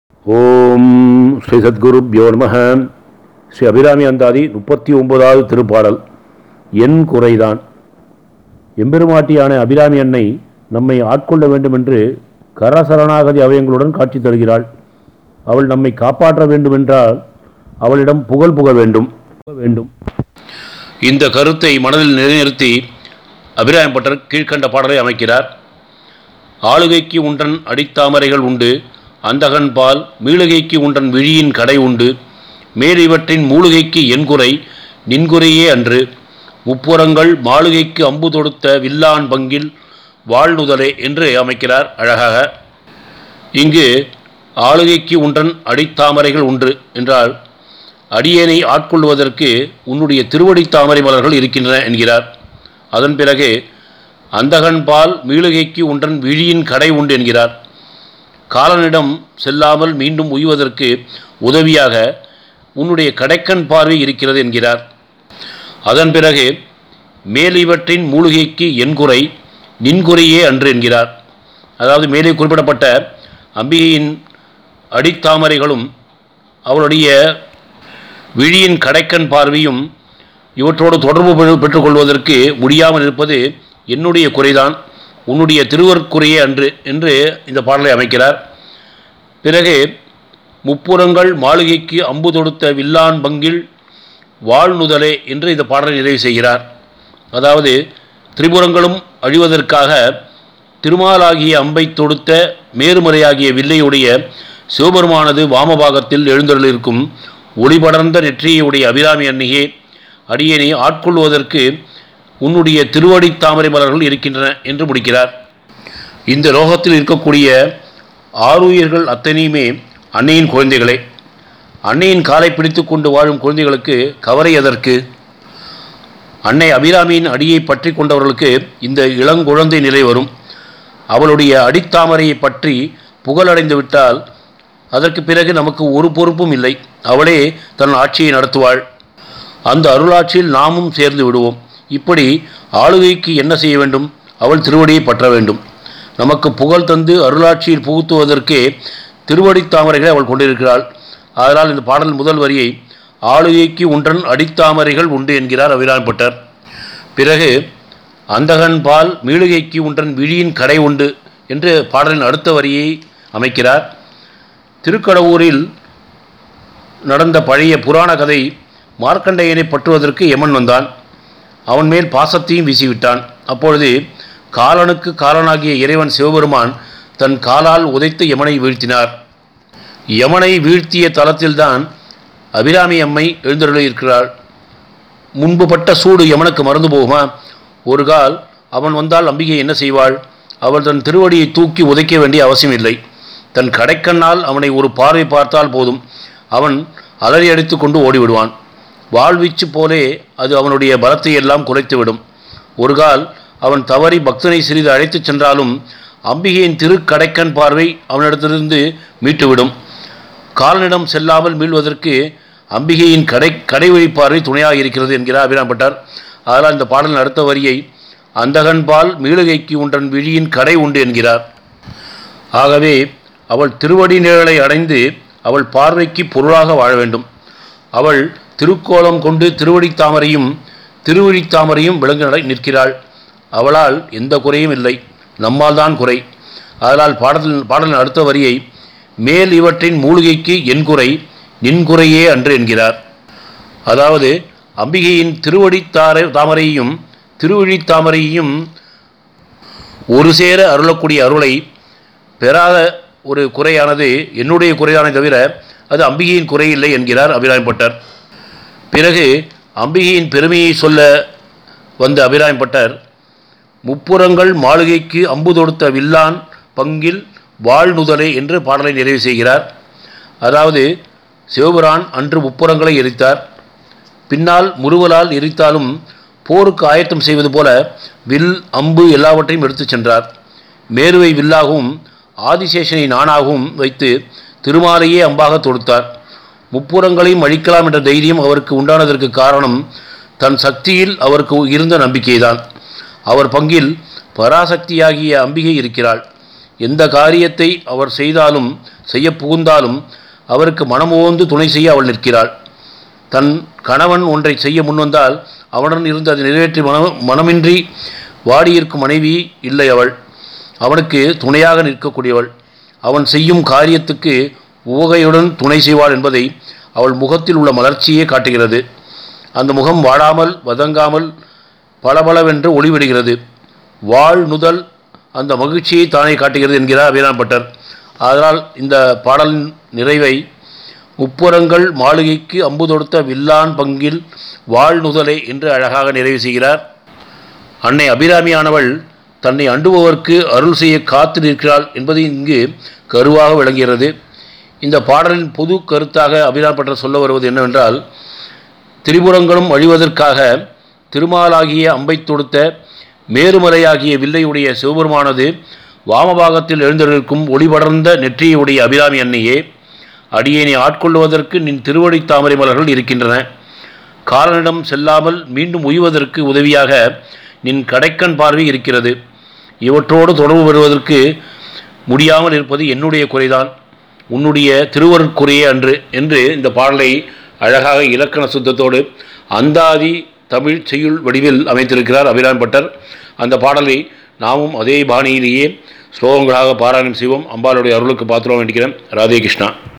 ஓம் ஸ்ரீ சத்குருப்யோ நம ஸ்ரீ அபிராமி அந்தாதி முப்பத்தி ஒன்பதாவது திருப்பாடல் என் குறைதான் எம்பெருமாட்டியான அபிராமி அன்னை நம்மை ஆட்கொள்ள வேண்டும் என்று கரசரணாகதி அவயங்களுடன் காட்சி தருகிறாள் அவள் நம்மை காப்பாற்ற வேண்டுமென்றால் அவளிடம் புகழ் புக வேண்டும் புக வேண்டும் இந்த கருத்தை மனதில் நிலைநிறுத்தி அபிராமி பட்டர் கீழ்க்கண்ட பாடலை அமைக்கிறார் ஆளுகைக்கு உண்டன் அடித்தாமரைகள் உண்டு அந்தகன் பால் மீளுகைக்கு உண்டன் விழியின் கடை உண்டு மேல் இவற்றின் மூலிகைக்கு என்குறை நின்குறையே அன்று முப்புறங்கள் மாளுகைக்கு அம்பு தொடுத்த வில்லான் பங்கில் வாழ்நுதலே என்று அமைக்கிறார் அழகாக இங்கு ஆளுகைக்கு உண்டன் அடித்தாமரைகள் உண்டு என்றால் அடியேனை ஆட்கொள்வதற்கு உன்னுடைய திருவடித் தாமரை மலர்கள் இருக்கின்றன என்கிறார் அதன் பிறகு அந்தகன் பால் மீளுகைக்கு உண்டன் விழியின் கடை உண்டு என்கிறார் காலனிடம் செல்லாமல் மீண்டும் உய்வதற்கு உதவியாக உன்னுடைய கடைக்கண் பார்வை இருக்கிறது என்கிறார் அதன் பிறகு மேல் இவற்றின் மூலிகைக்கு என்குறை நின்குறையே அன்று என்கிறார் அதாவது மேலே குறிப்பிடப்பட்ட அம்பிகையின் அடித்தாமரைகளும் அவளுடைய விழியின் கடைக்கண் பார்வையும் இவற்றோடு தொடர்பு பெறு- பெற்றுக்கொள்வதற்கு முடியாமல் இருப்பது என்னுடைய குறைதான் உன்னுடைய திருவருக்குறையே அன்று என்று இந்த பாடலை அமைக்கிறார் பிறகு முப்புறங்கள் மாளிகைக்கு அம்பு தொடுத்த வில்லான் பங்கில் வாழ்நுதலே என்று இந்த பாடலை நிறைவு செய்கிறார் அதாவது திரிபுரங்களும் அழிவதற்காக திருமாலாகிய அம்பை தொடுத்த மேருமறையாகிய வில்லையுடைய சிவபெருமானது வாமபாகத்தில் எழுந்தருளிருக்கும் ஒளிபடர்ந்த நெற்றியுடைய அபிராமி அன்னையே அடியேனை ஆட்கொள்வதற்கு உன்னுடைய திருவடித் தாமரை மலர்கள் இருக்கின்றன என்று முடிக்கிறார் இந்த லோகத்தில் இருக்கக்கூடிய ஆருயிர்கள் அத்தனையுமே அன்னையின் குழந்தைகளே அன்னையின் காலை பிடித்து கொண்டு வாழும் குழந்தைகளுக்கு கவரை எதற்கு அன்னை அபிராமியின் அடியை பற்றி கொண்டவர்களுக்கு இந்த இளங்குழந்தை நிலை வரும் அவளுடைய அடித்தாமரையை பற்றி புகழடைந்து விட்டால் அதற்கு பிறகு நமக்கு ஒரு பொறுப்பும் இல்லை அவளே தன் ஆட்சியை நடத்துவாள் அந்த அருளாட்சியில் நாமும் சேர்ந்து விடுவோம் இப்படி ஆளுகைக்கு என்ன செய்ய வேண்டும் அவள் திருவடியை பற்ற வேண்டும் நமக்கு புகழ் தந்து அருளாட்சியில் புகுத்துவதற்கே திருவடித் தாமரைகளை அவள் கொண்டிருக்கிறாள் அதனால் இந்த பாடல் முதல் வரியை ஆளுகைக்கு ஒன்றன் அடித்தாமரைகள் உண்டு என்கிறார் அபிராம்பட்டர் பிறகு அந்தகன் பால் மீளுகைக்கு ஒன்றன் விழியின் கடை உண்டு என்று பாடலின் அடுத்த வரியை அமைக்கிறார் திருக்கடவூரில் நடந்த பழைய புராண கதை மார்க்கண்டேயனை பற்றுவதற்கு யமன் வந்தான் அவன் மேல் பாசத்தையும் வீசிவிட்டான் அப்பொழுது காலனுக்கு காலனாகிய இறைவன் சிவபெருமான் தன் காலால் உதைத்து யமனை வீழ்த்தினார் யமனை வீழ்த்திய தலத்தில்தான் அபிராமி அம்மை எழுந்தருளியிருக்கிறாள் முன்பு பட்ட சூடு யமனுக்கு மறந்து போகுமா ஒரு கால் அவன் வந்தால் அம்பிகை என்ன செய்வாள் அவள் தன் திருவடியை தூக்கி உதைக்க வேண்டிய அவசியம் இல்லை தன் கடைக்கண்ணால் அவனை ஒரு பார்வை பார்த்தால் போதும் அவன் அலறி அடித்து கொண்டு ஓடிவிடுவான் வாழ்வீச்சு போலே அது அவனுடைய பலத்தை எல்லாம் குறைத்துவிடும் ஒரு கால் அவன் தவறி பக்தனை சிறிது அழைத்துச் சென்றாலும் அம்பிகையின் திருக்கடைக்கண் பார்வை அவனிடத்திலிருந்து மீட்டுவிடும் காலனிடம் செல்லாமல் மீள்வதற்கு அம்பிகையின் கடை கடைவழி பார்வை துணையாக இருக்கிறது என்கிறார் அபிராம்பட்டார் அதனால் இந்த பாடலின் அடுத்த வரியை அந்தகன் பால் மீளுகைக்கு உன்றன் விழியின் கடை உண்டு என்கிறார் ஆகவே அவள் திருவடி நிழலை அடைந்து அவள் பார்வைக்கு பொருளாக வாழ வேண்டும் அவள் திருக்கோலம் கொண்டு திருவடித் தாமரையும் திருவழித் தாமரையும் விளங்கு நட நிற்கிறாள் அவளால் எந்த குறையும் இல்லை நம்மால் தான் குறை அதனால் பாடலின் பாடலின் அடுத்த வரியை மேல் இவற்றின் மூலிகைக்கு என் குறை நின் குறையே அன்று என்கிறார் அதாவது அம்பிகையின் திருவடித் தாரை தாமரையையும் திருவழித் தாமரையையும் ஒரு சேர அருளக்கூடிய அருளை பெறாத ஒரு குறையானது என்னுடைய குறையானே தவிர அது அம்பிகையின் குறை இல்லை என்கிறார் அபிராம்பட்டர் பிறகு அம்பிகையின் பெருமையை சொல்ல வந்த அபிராம்பட்டர் முப்புறங்கள் மாளிகைக்கு அம்பு தொடுத்த வில்லான் பங்கில் வாழ்நுதலே என்று பாடலை நிறைவு செய்கிறார் அதாவது சிவபிரான் அன்று முப்புறங்களை எரித்தார் பின்னால் முறுவலால் எரித்தாலும் போருக்கு ஆயத்தம் செய்வது போல வில் அம்பு எல்லாவற்றையும் எடுத்துச் சென்றார் மேருவை வில்லாகவும் ஆதிசேஷனை நானாகவும் வைத்து திருமாலையே அம்பாக தொடுத்தார் முப்புறங்களையும் அழிக்கலாம் என்ற தைரியம் அவருக்கு உண்டானதற்கு காரணம் தன் சக்தியில் அவருக்கு இருந்த நம்பிக்கைதான் அவர் பங்கில் பராசக்தியாகிய அம்பிகை இருக்கிறாள் எந்த காரியத்தை அவர் செய்தாலும் செய்ய புகுந்தாலும் அவருக்கு மனமோந்து துணை செய்ய அவள் நிற்கிறாள் தன் கணவன் ஒன்றை செய்ய முன்வந்தால் அவனுடன் இருந்து அதை நிறைவேற்றி மன மனமின்றி வாடியிருக்கும் மனைவி இல்லை அவள் அவனுக்கு துணையாக நிற்கக்கூடியவள் அவன் செய்யும் காரியத்துக்கு உவகையுடன் துணை செய்வாள் என்பதை அவள் முகத்தில் உள்ள மலர்ச்சியே காட்டுகிறது அந்த முகம் வாடாமல் வதங்காமல் பளபளவென்று ஒளிவிடுகிறது வாழ் நுதல் அந்த மகிழ்ச்சியை தானே காட்டுகிறது என்கிறார் அபிராம் பட்டர் அதனால் இந்த பாடலின் நிறைவை முப்புறங்கள் மாளிகைக்கு அம்பு தொடுத்த வில்லான் பங்கில் வாழ் நுதலை என்று அழகாக நிறைவு செய்கிறார் அன்னை அபிராமியானவள் தன்னை அண்டுபவர்க்கு அருள் செய்ய காத்து நிற்கிறாள் என்பது இங்கு கருவாக விளங்குகிறது இந்த பாடலின் பொது கருத்தாக அபிராம் பட்டர் சொல்ல வருவது என்னவென்றால் திரிபுரங்களும் அழிவதற்காக திருமாலாகிய அம்பை தொடுத்த மேருமலையாகிய வில்லையுடைய சிவபெருமானது வாமபாகத்தில் எழுந்திருக்கும் ஒளிபடர்ந்த நெற்றியுடைய அபிராமி அன்னையே அடியேனை ஆட்கொள்வதற்கு நின் திருவடி தாமரை மலர்கள் இருக்கின்றன காலனிடம் செல்லாமல் மீண்டும் உய்வதற்கு உதவியாக நின் கடைக்கண் பார்வை இருக்கிறது இவற்றோடு தொடர்பு பெறுவதற்கு முடியாமல் இருப்பது என்னுடைய குறைதான் உன்னுடைய திருவருட்குறையே அன்று என்று இந்த பாடலை அழகாக இலக்கண சுத்தத்தோடு அந்தாதி தமிழ் செய்யுள் வடிவில் அமைத்திருக்கிறார் அபிராம் பட்டர் அந்த பாடலை நாமும் அதே பாணியிலேயே ஸ்லோகங்களாக பாராயணம் செய்வோம் அம்பாளுடைய அருளுக்கு பாத்திரம் வேண்டிக்கிறேன் ராதே கிருஷ்ணா